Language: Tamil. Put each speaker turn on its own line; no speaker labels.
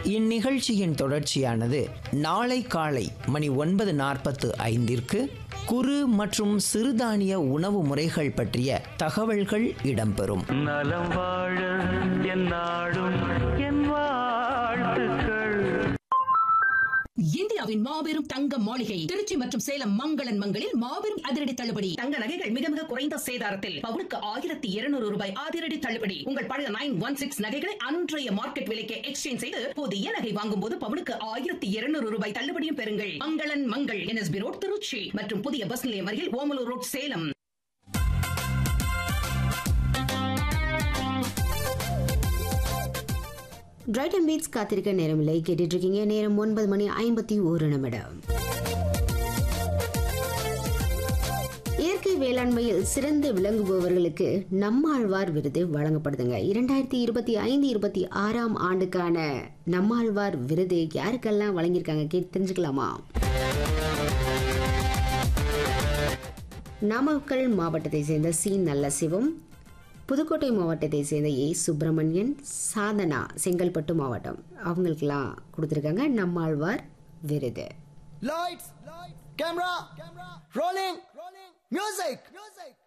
இந்நிகழ்ச்சியின் தொடர்ச்சியானது நாளை காலை மணி ஒன்பது நாற்பத்து ஐந்திற்கு குறு மற்றும் சிறுதானிய உணவு முறைகள் பற்றிய தகவல்கள் இடம்பெறும்
நலம் வாழ என் நாடும் என் வாழ்த்துக்கள்
இந்தியாவின் மாபெரும் தங்க மாளிகை திருச்சி மற்றும் சேலம் மங்களன் மங்களில் மாபெரும் அதிரடி தள்ளுபடி தங்க நகைகள் மிக மிக குறைந்த சேதாரத்தில் பவுனுக்கு ஆயிரத்தி இருநூறு ரூபாய் அதிரடி தள்ளுபடி உங்கள் பழைய நைன் ஒன் சிக்ஸ் நகைகளை அன்றைய மார்க்கெட் விலைக்கு எக்ஸ்சேஞ்ச் செய்து புதிய நகை வாங்கும் போது பவுனுக்கு ஆயிரத்தி இருநூறு ரூபாய் தள்ளுபடியும் பெறுங்கள் மங்களன் மங்கள் என்எஸ்பி ரோட் திருச்சி மற்றும் புதிய பஸ் நிலையம் அருகில் Omalur road Salem
tried and beats காத்திருக்க நேரமில்லை கேட்டுட்டு இருக்கீங்க நேரம் ஒன்பது மணி ஐம்பத்தி ஒரு நிமிடம் இயற்கை வேளாண்மையில் சிறந்து விளங்குபவர்களுக்கு நம்மாழ்வார் விருது வழங்கப்படுதுங்க இரண்டாயிரத்தி இருபத்தி ஐந்து இருபத்தி ஆறாம் ஆண்டுக்கான நம்மாழ்வார் விருது யாருக்கெல்லாம் வழங்கியிருக்காங்க கேட்டு தெரிஞ்சுக்கலாமா நாமக்கல் மாவட்டத்தை சேர்ந்த சி நல்லசிவம் புதுக்கோட்டை மாவட்டத்தை சேர்ந்த ஏ சுப்பிரமணியன் சாதனா செங்கல்பட்டு மாவட்டம் அவங்களுக்கெல்லாம் கொடுத்துருக்காங்க நம்மாழ்வார் விருது
Lights, camera, rolling, music.